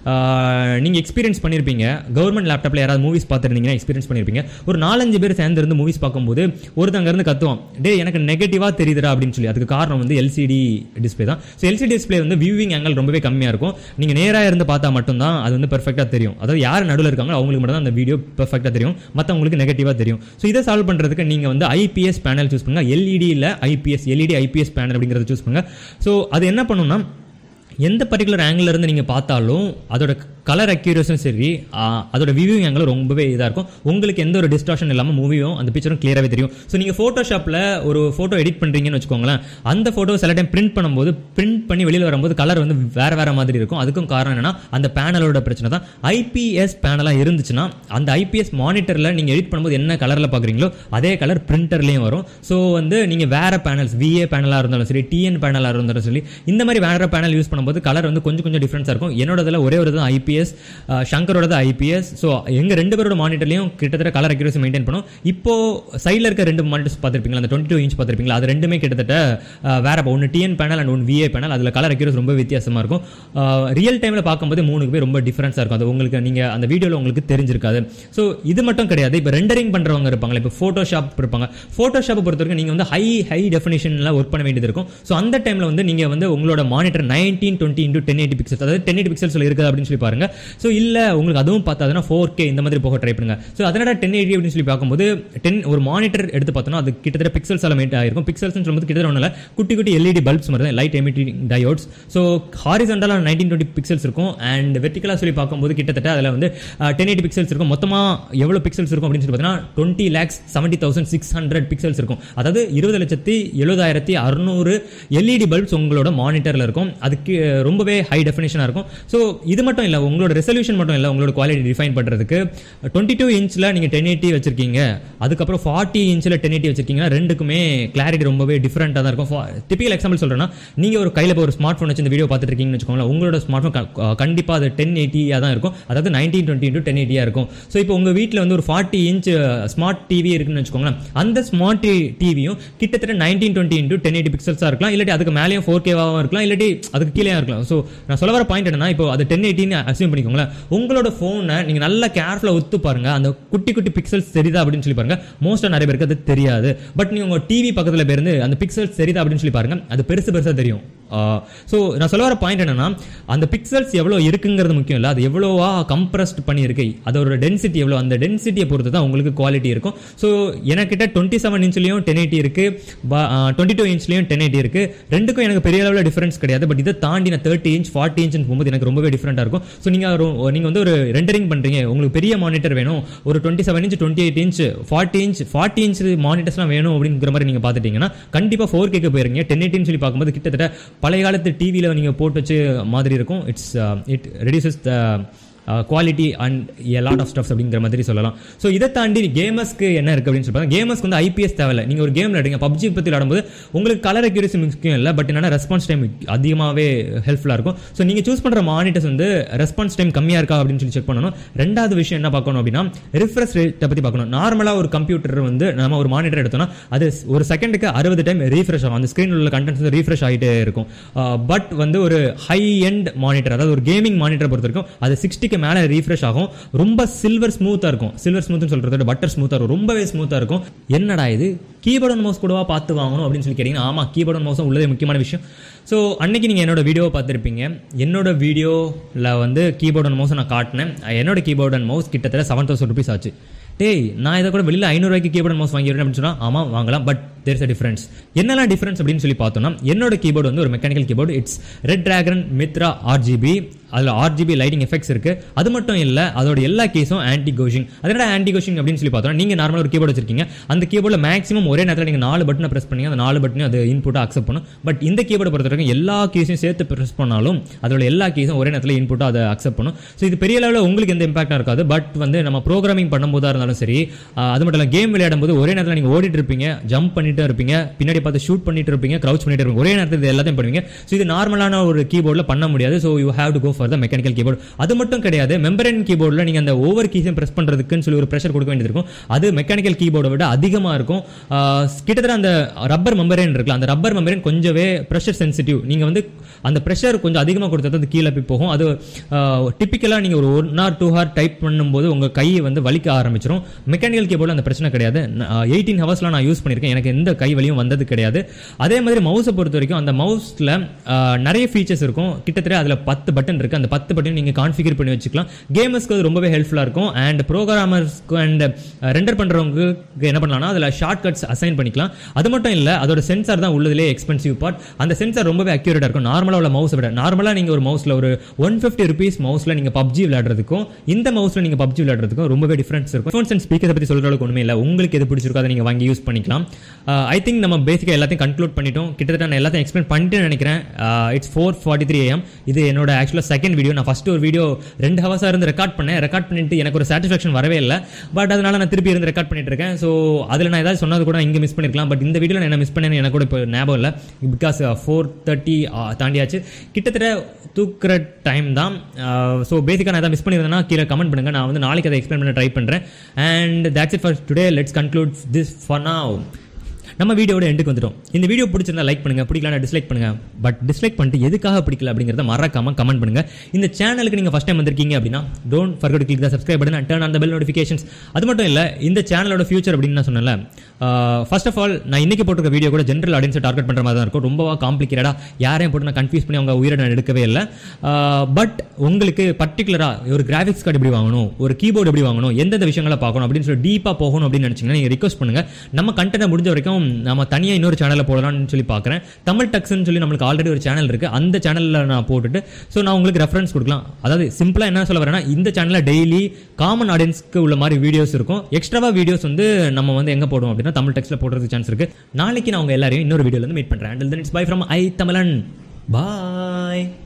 நீங்கள் எக்ஸ்பீரியன்ஸ் பண்ணியிருப்பீங்க கவர்மெண்ட் லேப்டாப்பில் யாராவது மூவிஸ் பார்த்துருந்தீங்கன்னா எக்ஸ்பீரியன்ஸ் பண்ணியிருப்பீங்க ஒரு நாலஞ்சு பேர் சேர்ந்து இருந்து மூவிஸ் பார்க்கும்போது ஒருத்தங்க இருந்து கத்துவோம் டே எனக்கு நெகட்டிவாக தெரியுதுடா அப்படின்னு சொல்லி அதுக்கு காரணம் வந்து எல்சிடி டிஸ்பிளே தான் ஸோ எல்சிடி டிஸ்பிளே வந்து வியூவிங் ஆங்கிள் ரொம்பவே கம்மியாக இருக்கும் நீங்கள் நேராக இருந்து பார்த்தா மட்டும்தான் அது வந்து பெர்ஃபெக்டாக தெரியும் அதாவது யார் நடுவில் இருக்காங்களோ அவங்களுக்கு மட்டும் தான் அந்த வீடியோ பெர்ஃபெக்டாக தெரியும் மற்றவங்களுக்கு நெகட்டிவாக தெரியும் ஸோ இதை சால்வ் பண்ணுறதுக்கு நீங்கள் வந்து ஐபிஎஸ் பேனல் சூஸ் பண்ணுங்க எல்இடி இல்லை ஐபிஎஸ் எல்இடி ஐபிஎஸ் பேனல் அப்படிங்கிறத சூஸ் பண்ணுங்க ஸோ அது என்ன பண்ணுன்னா எந்த பர்டிகுலர் ஆங்கிள் இருந்து நீங்கள் பார்த்தாலும் அதோட கலர் அக்யூரஸும் சரி அதோட வியூவிங் ஆங்கிள் ரொம்பவே இதாக இருக்கும் உங்களுக்கு எந்த ஒரு டிஸ்டார்ஷன் இல்லாமல் மூவியும் அந்த பிக்சரும் கிளியராகவே தெரியும் ஸோ நீங்கள் ஃபோட்டோஷாப்பில் ஒரு ஃபோட்டோ எடிட் பண்ணுறீங்கன்னு வச்சுக்கோங்களேன் அந்த ஃபோட்டோ சில டைம் பிரிண்ட் பண்ணும்போது பிரிண்ட் பண்ணி வெளியில் வரும்போது கலர் வந்து வேறு வேறு மாதிரி இருக்கும் அதுக்கும் காரணம் என்னன்னா அந்த பேனலோட பிரச்சனை தான் ஐபிஎஸ் பேனலாக இருந்துச்சுன்னா அந்த ஐபிஎஸ் மானிட்டரில் நீங்கள் எடிட் பண்ணும்போது என்ன கலரில் பார்க்குறீங்களோ அதே கலர் பிரிண்டர்லேயும் வரும் ஸோ வந்து நீங்கள் வேறு பேனல்ஸ் விஏ பேனலாக இருந்தாலும் சரி டிஎன் பேனலாக இருந்தாலும் சரி இந்த மாதிரி வேறு பேனல் யூஸ் பண்ணும்போது கலர் வந்து கொஞ்சம் கொஞ்சம் டிஃப்ரென்ஸாக இருக்கும் என்னோடதுல ஒரே ஒரு தான் ஐபிஎஸ் ஷங்கரோட ஐபிஎஸ் ஸோ எங்கள் ரெண்டு பேரோட மானிட்டர்லையும் கிட்டத்தட்ட கலர் அக்யூரசி மெயின்டைன் பண்ணும் இப்போ சைடில் இருக்க ரெண்டு மானிட்டர்ஸ் பார்த்துருப்பீங்களா அந்த டுவெண்ட்டி டூ இன்ச் பார்த்துருப்பீங்களா அது ரெண்டுமே கிட்டத்தட்ட வேற ஒன்று டிஎன் பேனல் அண்ட் ஒன்று விஏ பேனல் அதில் கலர் அக்யூரஸ் ரொம்ப வித்தியாசமாக இருக்கும் ரியல் டைமில் பார்க்கும்போது மூணுக்குமே ரொம்ப டிஃப்ரென்ஸாக இருக்கும் அது உங்களுக்கு நீங்கள் அந்த வீடியோவில் உங்களுக்கு தெரிஞ்சிருக்காது ஸோ இது மட்டும் கிடையாது இப்போ ரெண்டரிங் பண்ணுறவங்க இருப்பாங்க இப்போ ஃபோட்டோஷாப் இருப்பாங்க ஃபோட்டோஷாப்பை பொறுத்த வரைக்கும் நீங்கள் வந்து ஹை ஹை டெஃபினேஷனில் ஒர்க் பண்ண வேண்டியது இருக்கும் ஸோ அந்த டைமில் வந்து நீங்கள் வந்து உங்களோட monitor nineteen twenty into ten eighty pixels அதாவது டென் எயிட்டி பிக்சல்ஸ் இருக்குது அப்படின்னு சொல்லி பாருங்க ஸோ இல்லை உங்களுக்கு அதுவும் பார்த்தாதுன்னா ஃபோர் கே இந்த மாதிரி போக ட்ரை பண்ணுங்க ஸோ அதனால டென் எயிட்டி அப்படின்னு சொல்லி பார்க்கும்போது டென் ஒரு மானிட்டர் எடுத்து பார்த்தோம்னா அது கிட்டத்தட்ட பிக்சல்ஸ் எல்லாம் மெயிட் ஆயிருக்கும் பிக்சல்ஸ் சொல்லும்போது கிட்டத்தட்ட ஒன்றும் இல்லை குட்டி குட்டி எல்இடி பல்ப்ஸ் மாதிரி தான் லைட் எமிட்டிங் டயோட்ஸ் ஸோ ஹாரிசன்டலாக நைன்டீன் டுவெண்ட்டி பிக்சல்ஸ் இருக்கும் அண்ட் வெர்டிகலாக சொல்லி பார்க்கும்போது கிட்டத்தட்ட அதில் வந்து டென் எயிட்டி பிக்சல்ஸ் இருக்கும் மொத்தமாக எவ்வளோ பிக்சல்ஸ் இருக்கும் அப்படின்னு சொல்லி பார்த்தீங்கன்னா twenty lakhs seventy thousand six hundred pixels இருக்கும் அதாவது இருபது லட்சத்தி எழுபதாயிரத்தி அறுநூறு எல்இடி பல்ப்ஸ் உங்களோட மானிட்டரில் இருக்கும் அதுக்கு ரொம்பவே ஹை டெஃபினேஷனாக இருக்கும் ஸோ இது மட்டும் இல்லை உங்களோட ரெசல்யூஷன் மட்டும் இல்லை உங்களோட குவாலிட்டி டிஃபைன் பண்ணுறதுக்கு டுவெண்ட்டி டூ இன்ச்சில் நீங்கள் டென் எயிட்டி வச்சிருக்கீங்க அதுக்கப்புறம் ஃபார்ட்டி இன்ச்சில் டென் எயிட்டி வச்சிருக்கீங்கன்னா ரெண்டுக்குமே கிளாரிட்டி ரொம்பவே டிஃப்ரெண்ட்டாக தான் இருக்கும் டிபிக்கல் எக்ஸாம்பிள் சொல்கிறேன்னா நீங்கள் ஒரு கையில் ஒரு ஸ்மார்ட் ஃபோன் வச்சு இந்த வீடியோ பார்த்துட்டு இருக்கீங்கன்னு வச்சுக்கோங்களேன் உங்களோட ஸ்மார்ட் ஃபோன் கண்டிப்பாக அது டென் எயிட்டியாக தான் இருக்கும் அதாவது நைன்டீன் டுவெண்ட்டி இன்ட்டு டென் எயிட்டியாக இருக்கும் ஸோ இப்போ உங்கள் வீட்டில் வந்து ஒரு ஃபார்ட்டி இன்ச் ஸ்மார்ட் டிவி இருக்குன்னு வச்சுக்கோங்களேன் அந்த ஸ்மார்ட் டிவியும் கிட்டத்தட்ட nineteen twenty into ten eighty பிக்சல்ஸாக இருக்கலாம் இல்லாட்டி அதுக்கு மேலேயும் ஃபோர் கேவாகவும் இருக்கலாம் இல்லாட்டி அதுக்கு கீழே இருக்கலாம் ஸோ நான் சொல்ல வர பாயிண்ட் என்னன்னா இப்போ அது டென் எயிட்டின்னு அசியூம் பண்ணிக்கோங்களேன் உங்களோட ஃபோனை நீங்கள் நல்லா கேர்ஃபுல்லாக ஒத்து பாருங்க அந்த குட்டி குட்டி பிக்சல்ஸ் தெரியுதா அப்படின்னு சொல்லி பாருங்க மோஸ்ட்டாக நிறைய பேருக்கு அது தெரியாது பட் நீங்கள் உங்கள் டிவி பக்கத்தில் போயிருந்து அந்த பிக்சல்ஸ் தெரியுதா அப்படின்னு சொல்லி பாருங்க அது பெருசு பெருசாக தெரியும் ஸோ நான் சொல்ல வர பாயிண்ட் என்னன்னா அந்த பிக்சல்ஸ் எவ்வளோ இருக்குங்கிறது முக்கியம் இல்லை அது எவ்வளோவா கம்ப்ரஸ்ட் பண்ணியிருக்கு அதோட டென்சிட்டி எவ்வளோ அந்த டென்சிட்டியை பொறுத்து தான் உங்களுக்கு குவாலிட்டி இருக்கும் ஸோ எனக்கிட்ட டுவெண்ட்டி செவன் இன்ச்லையும் டென் எயிட்டி இருக்கு டுவெண்ட்டி டூ இன்ச்லையும் டென் எயிட்டி இருக்கு ரெண்டுக்கும் எனக்கு பெரிய அளவில் டிஃபரன்ஸ் கிடையாது பட் இதை தாண்டி நான் தேர்ட்டி இன்ச் ஃபார்ட்டி இன்ச் போகும்போது எனக்கு ரொம்பவே டிஃப்ரெண்டாக இருக்கும் ஸோ நீங்கள் நீங்கள் வந்து ஒரு ரெண்டரிங் பண்ணுறீங்க உங்களுக்கு பெரிய மானிட்டர் வேணும் ஒரு twenty seven inch twenty eight inch forty inch forty inch மானிட்டர்ஸ்லாம் வேணும் அப்படிங்கிற மாதிரி நீங்கள் பார்த்துட்டீங்கன்னா கண்டிப்பாக ஃபோர் கேக்கு போயிருங்க டென் எயிட்டின்னு சொல்லி பார்க்கும்போது கிட்டத்தட்ட பழைய காலத்து டிவியில் நீங்கள் போட்டு வச்சு மாதிரி இருக்கும் it's it reduces the quality and a lot of stuffs அப்படிங்கிற மாதிரி சொல்லலாம் ஸோ இதை தாண்டி கேமர்ஸ்க்கு என்ன இருக்குது அப்படின்னு சொல்லி கேமர்ஸ்க்கு வந்து ஐபிஎஸ் தேவையில்லை நீங்கள் ஒரு கேம் விளையாடுங்க பப்ஜி பற்றி விளையாடும்போது உங்களுக்கு கலர் அக்யூரேசி முக்கியம் இல்லை பட் என்னன்னா ரெஸ்பான்ஸ் டைம் அதிகமாகவே ஹெல்ப்ஃபுல்லாக இருக்கும் ஸோ நீங்கள் சூஸ் பண்ணுற மானிட்டர்ஸ் வந்து ரெஸ்பான்ஸ் டைம் கம்மியாக இருக்கா அப்படின்னு சொல்லி செக் பண்ணணும் ரெண்டாவது விஷயம் என்ன பார்க்கணும் அப்படின்னா ரிஃப்ரெஷ் ரேட்டை பற்றி பார்க்கணும் நார்மலாக ஒரு கம்ப்யூட்டர் வந்து நம்ம ஒரு மானிட்டர் எடுத்தோம்னா அது ஒரு செகண்டுக்கு அறுபது டைம் ரீஃப்ரெஷ் ஆகும் அந்த ஸ்க்ரீனில் உள்ள கண்டென்ட்ஸ் வந்து ரீஃப்ரெஷ் ஆகிட்டே இருக்கும் பட் வந்து ஒரு ஹை எண்ட் மானிட்டர் அதாவது ஒரு கேமிங் மானிட்டர் பொறுத்த வரைக்கும் அது சிக்ஸ்டி செகண்ட்ஸ்க்கு மேலே ரீஃப்ரெஷ் ஆகும் ரொம்ப சில்வர் ஸ்மூத்தாக இருக்கும் சில்வர் ஸ்மூத்னு சொல்கிறத பட்டர் ஸ்மூத்தாக இருக்கும் ரொம்பவே ஸ்மூத்தாக இருக்கும் என்னடா இது கீபோர்ட் அண்ட் மவுஸ் கூடவா பார்த்து வாங்கணும் அப்படின்னு சொல்லி கேட்டிங்கன்னா ஆமாம் கீபோர்ட் அண்ட் மவுஸும் உள்ளதே முக்கியமான விஷயம் ஸோ அன்னைக்கு நீங்கள் என்னோட வீடியோவை பார்த்துருப்பீங்க என்னோட வீடியோவில் வந்து கீபோர்ட் அண்ட் மவுஸை நான் காட்டினேன் என்னோட கீபோர்ட் அண்ட் மவுஸ் கிட்டத்தட்ட செவன் தௌசண்ட் ருபீஸ் ஆச்சு டேய் நான் இதை கூட வெளியில் ஐநூறுரூவாய்க்கு கீபோர்ட் மவுஸ் வாங்கிடுறேன் அப்படின்னு சொன்னால் ஆமாம் வாங்கலாம் பட் தேர்ஸ் அ டிஃபரன்ஸ் என்னெல்லாம் டிஃபரன்ஸ் அப்படின்னு சொல்லி பார்த்தோம்னா என்னோட கீபோர்டு வந்து ஒரு mechanical keyboard it's red dragon Mitra RGB அதில் ஆர்ஜிபி லைட்டிங் எஃபெக்ட்ஸ் இருக்கு அது மட்டும் இல்லை அதோட எல்லா கேஸும் ஆன்டி கோஷிங் அதோட ஆன்டி கோஷிங் அப்படின்னு சொல்லி பார்த்தோம்னா நீங்கள் நார்மலாக ஒரு கீபோர்டு வச்சிருக்கீங்க அந்த கீபோர்டில் மேக்ஸிமம் ஒரே நேரத்தில் நீங்கள் நாலு பட்டனை ப்ரெஸ் பண்ணி அந்த நாலு பட்டனையும் அது இன்புட்டாக அக்செப்ட் பண்ணும் பட் இந்த கீபோர்டு பொறுத்த வரைக்கும் எல்லா கேஸையும் சேர்த்து ப்ரெஸ் பண்ணாலும் அதோட எல்லா கேஸும் ஒரே நேரத்தில் இன்புட்டாக அதை அக்செப்ட் பண்ணும் ஸோ இது பெரிய லெவலில் உங்களுக்கு எந்த இம்பாக்டாக இருக்காது பட் வந்து நம்ம ப்ரோக்ராமிங் பண்ணும்போதாக இருந்தாலும் சரி ஆஹ் அது மட்டும் இல்லை கேம் விளையாடும் போது ஒரே நேரத்தில் நீங்கள் ஓடிட்டு இருப்பீங்க ஜம்ப் பண்ணிட்டு இருப்பீங்க பின்னாடி பார்த்து ஷூட் பண்ணிட்டு இருப்பீங்க க்ரௌச் பண்ணிட்டு இருப்பீங்க ஒரே நேரத்தில் இது எல்லாத்தையும் பண்ணுவீங்க ஸோ இது நார்மலான ஒரு கீபோர்டில் பண்ண முடியாது so you have to go for the mechanical keyboard அது மட்டும் கிடையாது மெம்பரன் கீபோர்டில் நீங்கள் அந்த ஓவர் கீஸையும் ப்ரெஸ் பண்ணுறதுக்குன்னு சொல்லி ஒரு ப்ரெஷர் கொடுக்க வேண்டியது இருக்கும் அது மெக்கானிக்கல் கீபோர்டை விட அதிகமாக இருக்கும் ஆஹ் கிட்டத்தட்ட அந்த ரப்பர் மெம்பரேன் இருக்குல்ல அந்த ரப்பர் மெம்பரேன் கொஞ்சமே ப்ரெஷர் சென்சிட்டிவ் நீங்கள் வந்து அந்த ப்ரெஷர் கொஞ்சம் அதிகமாக கொடுத்தது அது கீழே போய் போகும் அது டிப்பிக்கலாக நீங்கள் ஒரு one or two hour type பண்ணும்போது உங்கள் கை வந்து வலிக்க ஆரம்பிச்சிடும் மெக்கானிக்கல் கீபோர்டில் அந்த பிரச்சனை கிடையாது எயிட்டீன் ஹவர்ஸ்லாம் நான் யூஸ் பண்ணியிருக்கேன் எனக்கு எந்த கை வலியும் வந்தது கிடையாது அதே மாதிரி மவுஸை பொறுத்த வரைக்கும் அந்த மவுஸில் நிறைய ஃபீச்சர்ஸ் இருக்கும் கிட்டத்தட்ட அதில் பத்து பட்டன் இருக்குது அந்த பத்து பட்டன் நீங்கள் கான்ஃபிகர் பண்ணி வச்சுக்கலாம் கேமர்ஸ்க்கு அது ரொம்பவே ஹெல்ப்ஃபுல்லாக இருக்கும் அண்ட் ப்ரோக்ராமர்ஸ்க்கு அண்ட் ரெண்டர் பண்ணுறவங்களுக்கு என்ன பண்ணலாம்னா அதில் ஷார்ட் கட்ஸ் அசைன் பண்ணிக்கலாம் அது மட்டும் இல்லை அதோட சென்சார் தான் உள்ளதுலேயே எக்ஸ்பென்சிவ் பார்ட் அந்த சென்சார் ரொம்பவே அக்யூரேட்டாக இருக்கும் நார்மலாக உள்ள மவுஸை விட நார்மலாக நீங்கள் ஒரு மவுஸில் ஒரு ஒன் ஃபிஃப்டி ருபீஸ் மவுஸில் நீங்கள் பப்ஜி விளையாடுறதுக்கும் இந்த மவுஸில் நீங்கள் பப்ஜி விளையாடுறதுக்கும் ரொம்பவே டிஃபரன்ஸ் இருக்கும் ஃபோன்ஸ் அண்ட் ஸ்பீக்கரை பற்றி சொல்கிற அளவுக்கு ஒன்றுமே இல்லை உங்களுக்கு எது பிடிச்சிருக்கோ அதை நீங்கள் வாங்கி யூஸ் பண்ணிக்கலாம் ஐ திங்க் நம்ம பேசிக்காக எல்லாத்தையும் கன்க்ளூட் பண்ணிட்டோம் கிட்டத்தட்ட நான் எல்லாத்தையும் எக்ஸ்பிளைன் பண்ணிட்டு நினைக்கிறேன் it's four forty three AM இது என்னோட ஆக்சுவலாக செகண்ட் வீடியோ நான் ஃபஸ்ட்டு ஒரு வீடியோ ரெண்டு ஹவர்ஸாக இருந்து ரெக்கார்ட் பண்ணேன் ரெக்கார்ட் பண்ணிட்டு எனக்கு ஒரு சாட்டிஸ்ஃபேக்ஷன் வரவே இல்லை பட் அதனால நான் திருப்பி இருந்து ரெக்கார்ட் பண்ணிட்டு இருக்கேன் ஸோ அதில் நான் ஏதாவது சொன்னது கூட இங்கே மிஸ் பண்ணிருக்கலாம் பட் இந்த வீடியோவில் நான் என்ன மிஸ் பண்ணேன்னு எனக்கு கூட இப்போ ஞாபகம் இல்லை பிகாஸ் ஃபோர் தேர்ட்டி தாண்டியாச்சு கிட்டத்தட்ட தூக்குற டைம் தான் ஸோ பேசிக்காக நான் எதாவது மிஸ் பண்ணியிருந்தேன்னா கீழே கமெண்ட் பண்ணுங்க நான் வந்து நாளைக்கு அதை எக்ஸ்பிளைன் பண்ண ட்ரை பண்ணுறேன் and that's it for today let's conclude this for now நம்ம வீடியோட எண்டுக்கு வந்துட்டோம் இந்த வீடியோ பிடிச்சிருந்தா லைக் பண்ணுங்க பிடிக்கலனா டிஸ்லைக் பண்ணுங்க பட் டிஸ்லைக் பண்ணிட்டு எதுக்காக பிடிக்கல அப்படிங்கறத மறக்காம கமெண்ட் பண்ணுங்க இந்த சேனலுக்கு நீங்க ஃபர்ஸ்ட் டைம் வந்திருக்கீங்க அப்படின்னா don't forget click the subscribe button and turn on the bell notifications அது மட்டும் இல்ல இந்த சேனலோட ஃபியூச்சர் அப்படின்னு நான் சொன்னேன்ல ஃபர்ஸ்ட் ஆஃப் ஆல் நான் இன்னைக்கு போட்டிருக்க வீடியோ கூட ஜென்ரல் ஆடியன்ஸை டார்கெட் பண்ற மாதிரி தான் இருக்கும் ரொம்ப காம்ப்ளிகேட்டடா யாரையும் போட்டு நான் கன்ஃபியூஸ் பண்ணி அவங்க உயிரை நான் எடுக்கவே இல்லை பட் உங்களுக்கு பர்டிகுலரா ஒரு கிராஃபிக்ஸ் கார்டு எப்படி வாங்கணும் ஒரு கீபோர்டு எப்படி வாங்கணும் எந்தெந்த விஷயங்களை பார்க்கணும் அப்படின்னு சொல்லி டீப்பா போகணும் அப்படின்னு நினைச்சீங்கன்னா நீங்க ரிக்வஸ்ட் பண்ணுங்க நம்ம கண்டென்ட் முடிஞ்ச வரைக்கும் நம்ம தனியாக இன்னொரு சேனலில் போடலாம்னு சொல்லி பார்க்குறேன் தமிழ் டக்ஸ்னு சொல்லி நம்மளுக்கு ஆல்ரெடி ஒரு சேனல் இருக்குது அந்த சேனலில் நான் போட்டுட்டு ஸோ நான் உங்களுக்கு ரெஃபரன்ஸ் கொடுக்கலாம் அதாவது சிம்பிளாக என்ன சொல்ல வரேன்னா இந்த சேனலில் டெய்லி காமன் ஆடியன்ஸ்க்கு உள்ள மாதிரி வீடியோஸ் இருக்கும் எக்ஸ்ட்ராவா வீடியோஸ் வந்து நம்ம வந்து எங்கே போடுவோம் அப்படின்னா தமிழ் டெக்ஸ்ட்டில் போடுறதுக்கு சான்ஸ் இருக்குது நாளைக்கு நான் உங்க எல்லாரையும் இன்னொரு வீடியோவில் வந்து மீட் பண்ணுறேன் and then it's bye from I Tamilan bye